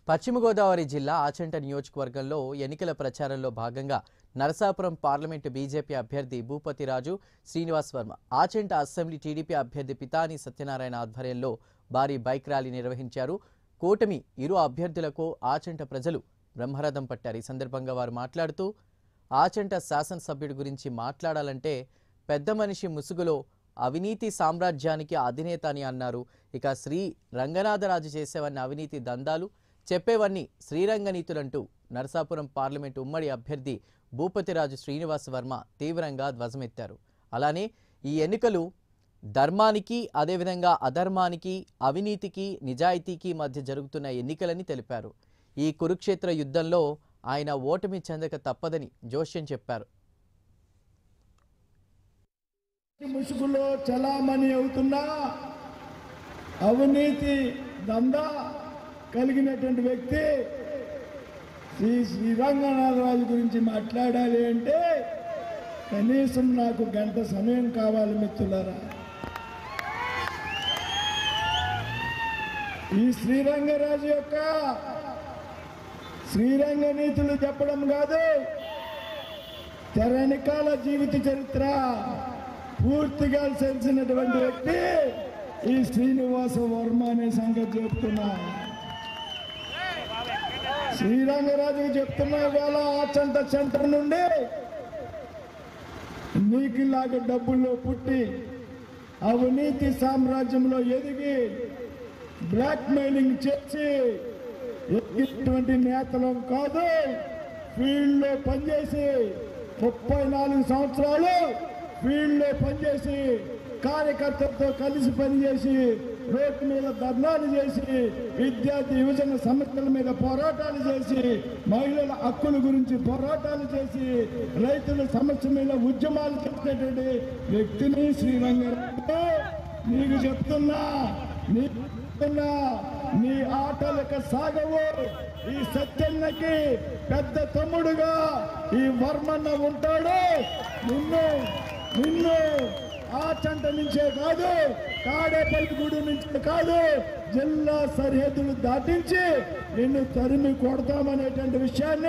పశ్చిమ గోదావరి జిల్లా ఆచంట నియోజకవర్గంలో ఎన్నికల ప్రచారంలో భాగంగా నరసాపురం పార్లమెంటు బీజేపీ అభ్యర్థి భూపతిరాజు శ్రీనివాస్ వర్మ ఆచంట అసెంబ్లీ టీడీపీ అభ్యర్థి పితాని సత్యనారాయణ ఆధ్వర్యంలో భారీ బైక్ ర్యాలీ నిర్వహించారు కూటమి ఇరు అభ్యర్థులకు ఆచంట ప్రజలు బ్రహ్మరథం పట్టారు ఈ సందర్భంగా వారు మాట్లాడుతూ ఆచంట శాసనసభ్యుడి గురించి మాట్లాడాలంటే పెద్ద మనిషి ముసుగులో అవినీతి సామ్రాజ్యానికి అధినేత అని అన్నారు ఇక శ్రీ రంగనాథరాజు చేసేవన్నీ అవినీతి దందాలు చెప్పేవన్నీ శ్రీరంగనీతులంటూ నరసాపురం పార్లమెంటు ఉమ్మడి అభ్యర్థి భూపతిరాజు శ్రీనివాస్ వర్మ తీవ్రంగా ధ్వజమెత్తారు అలానే ఈ ఎన్నికలు ధర్మానికి అదేవిధంగా అధర్మానికి అవినీతికి నిజాయితీకి మధ్య జరుగుతున్న ఎన్నికలని తెలిపారు ఈ కురుక్షేత్ర యుద్ధంలో ఆయన ఓటమి చెందక తప్పదని జోష్యం చెప్పారు ముసుగులో చలామణి అవుతున్న అవినీతి దందా కలిగినటువంటి వ్యక్తి శ్రీ శ్రీరంగనాథరాజు గురించి మాట్లాడాలి అంటే కనీసం నాకు గంట సమయం కావాలి మిత్రులారా ఈ శ్రీరంగరాజు యొక్క శ్రీరంగ నీతులు చెప్పడం కాదు తెరనికాల జీవిత చరిత్ర పూర్తిగా తెలిసినటువంటి వ్యక్తి ఈ శ్రీనివాస వర్మ అనే సంగతి చెప్తున్నా శ్రీరంగరాజుకి చెప్తున్నా వేళ ఆచంట సెంటర్ నుండి నీకు ఇలాగ డబ్బుల్లో పుట్టి అవినీతి సామ్రాజ్యంలో ఎదిగి బ్లాక్ మెయిలింగ్ చేసి ఎక్కినటువంటి నేతలు కాదు ఫీల్డ్ లో పనిచేసి ముప్పై నాలుగు సంవత్సరాలు ఫీల్డ్ లో పనిచేసి కార్యకర్తలతో కలిసి పనిచేసి రోడ్డు మీద ధర్నాలు చేసి విద్యార్థి యువజన సమస్యల మీద పోరాటాలు చేసి మహిళల హక్కుల గురించి పోరాటాలు చేసి రైతుల సమస్య మీద ఉద్యమాలు చేసేటువంటి వ్యక్తిని శ్రీరంగారావు నీకు చెప్తున్నా నీకు చెప్తున్నా నీ ఆటలక సాగవు ఈ సత్యన్నకి పెద్ద తమ్ముడుగా ఈ వర్మన్న ఉంటాడు నిన్ను నిన్ను ఆ చంట నుంచే కాదు తాడేపల్లిగూడు నుంచే కాదు జిల్లా సరిహద్దులు దాటించి నిన్ను తరిమి కొడతామనేటువంటి విషయాన్ని